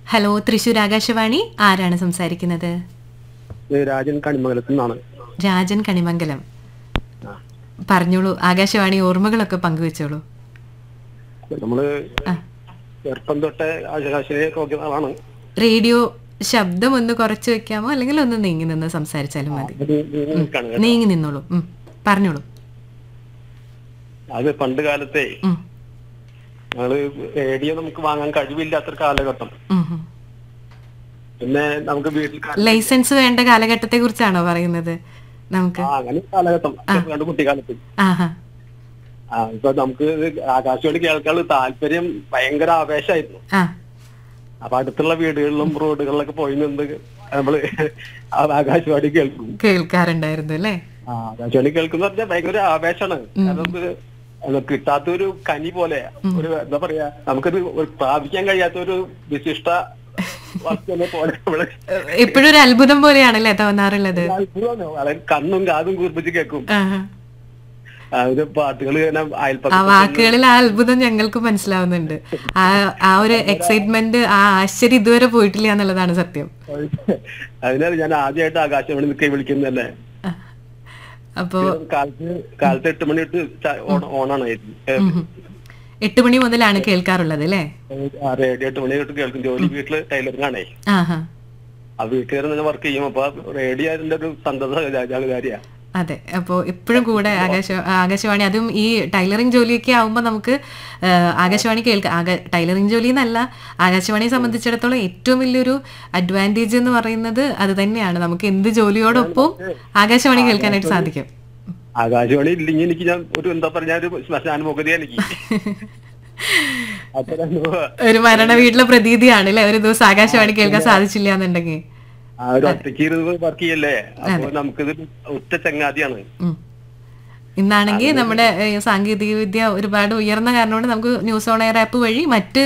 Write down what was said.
Hello Thrissur Akashvani ആരാണ് സംസാരിക്കുന്നത് ഇത് രാജൻ കണിമംഗലത്തു നിന്നാണ് രാജൻ കണിമംഗലം ആ. പറഞ്ഞോളൂ ആകാശവാണി ഓർമ്മകളൊക്കെ പങ്കുവെച്ചോളൂ നമ്മള് ആ. ചെറുപ്പം തൊട്ടേ ആശുകാശിനെ നോക്കുന്ന ആളാണ് റേഡിയോ ശബ്ദം ഒന്ന് കുറച്ച് വെക്കാമോ അല്ലെങ്കിൽ ഒന്ന് നീങ്ങി നിന്ന് സംസാരിച്ചാലും മതി ഇത് ഇത് നിൽക്കാണ് കേട്ടോ. നീങ്ങി നിന്നോളൂ ഉം. പറഞ്ഞോളൂ അത് പണ്ട് കാലത്തെ ഉം. ഞങ്ങള് റേഡിയോ നമുക്ക് വാങ്ങാൻ കഴിവില്ലാത്തൊരു കാലഘട്ടം ഉം, ഉം. പിന്നെ നമുക്ക് വീട്ടിൽ ക- ലൈസൻസ് വേണ്ട കാലഘട്ടത്തെ കുറിച്ചാണോ പറയുന്നത് നമുക്ക് ആ അങ്ങനെ ഒരു കാലഘട്ടം രണ്ട് കുട്ടിക്കാലത്ത് ആഹാ ആ ഇപ്പൊ നമുക്ക് ഇത് ആകാശവാണി കേൾക്കാനുള്ള താല്പര്യം ഭയങ്കര ആവേശമായിരുന്നു ആ അപ്പൊ അടുത്തുള്ള വീടുകളിലും റോഡുകളിലൊക്കെ പോയി നിന്ന് നമ്മള് ആ ആകാശവാണി കേൾക്കും കേൾക്കാറുണ്ടായിരുന്നു അല്ലേ ആ ആകാശവാണി കേൾക്കുന്ന പറഞ്ഞാൽ ഭയങ്കര ആവേശമാണ് കാരണം നമുക്ക് അത് കിട്ടാത്ത ഒരു കനി പോലെ ഒരു എന്താ പറയാ നമുക്കത് ഒരു പ്രാപിക്കാൻ കഴിയാത്ത ഒരു വിശിഷ്ട വസ്തുവിനെ പോലെ നമ്മള് എപ്പോഴും ഒരു അത്ഭുതം പോലെയാണല്ലേ തോന്നാറുള്ളത് അത്ഭുതമാണ്. വളരെ കണ്ണും കാതും കൂർപ്പിച്ച് കേൾക്കും ആഹാ. ആ ഒരു പാട്ടുകൾ ഇങ്ങനെ ആ അയൽപ്പക്കം വാക്കുകളിൽ ആ അത്ഭുതം ഞങ്ങൾക്ക് മനസ്സിലാവുന്നുണ്ട് ആ ആ ഒരു എക്സൈറ്റ്മെന്റ് ആ ആശ്ചര്യം ഇതുവരെ പോയിട്ടില്ല എന്നുള്ളതാണ് സത്യം അതിനാൽ ഞാൻ ആദ്യമായിട്ട് ആകാശവാണി നിൽക്കി വിളിക്കുന്നതല്ലേ ആ. അപ്പോ കാലത്ത് കാലത്ത് എട്ട് മണി തൊട്ട് ച- ഓൺ- ഓണാണ് ഉം. എട്ട് മണി മുതലാണ് കേൾക്കാറുള്ളത് അല്ലേ ആ റേഡിയോ എട്ട് മണി തൊട്ട് കേൾക്കും ജോലി വീട്ടില് ടൈലറിംഗ് ആണേ ആഹാ ആ വീട്ടുകാരൻ തന്നെ വർക്ക് ചെയ്യും അപ്പൊ റേഡിയോ അതിന്റെ ഒരു സന്തത കാര്യ അതെ അപ്പോൾ എപ്പോഴും കൂടെ ആകാശ ആകാശവാണി അതും ഈ ടൈലറിംഗ് ജോലിയൊക്കെ ആവുമ്പോൾ നമുക്ക് ആ, ആകാശവാണി കേൾക്കാം ആക ടൈലറിംഗ് ജോലി എന്നല്ല ആകാശവാണിയെ സംബന്ധിച്ചിടത്തോളം ഏറ്റവും വലിയൊരു അഡ്വാൻറ്റേജ് എന്ന് പറയുന്നത് അത് തന്നെയാണ് നമുക്ക് എന്ത് ജോലിയോടൊപ്പം ആകാശവാണി കേൾക്കാനായിട്ട് സാധിക്കും ആകാശവാണി ഇല്ലെങ്കിൽ എനിക്ക് ഞാൻ ഒരു എന്താ പറഞ്ഞ ഒരു ശ്മശാനുമുഖത എനിക്ക് അപ്പൊ ഒരു മരണ വീട്ടിലെ പ്രതീതിയാണ് അല്ലേ ഒരു ദിവസം ആകാശവാണി കേൾക്കാൻ സാധിച്ചില്ല എന്നുണ്ടെങ്കിൽ ആ ഒരു ഒറ്റയ്ക്ക് ഇരുന്ന് വർക്ക് ചെയ്യല്ലേ അപ്പൊ നമുക്കിത് ഒറ്റ ചങ്ങാതിയാണ് ഉം. ഇന്നാണെങ്കിൽ നമ്മുടെ ഏഹ്, സാങ്കേതിക വിദ്യ ഒരുപാട് ഉയർന്ന കാരണം കൊണ്ട് നമുക്ക് ന്യൂസ് ഓൺ എയർ ആപ്പ് വഴി മറ്റ്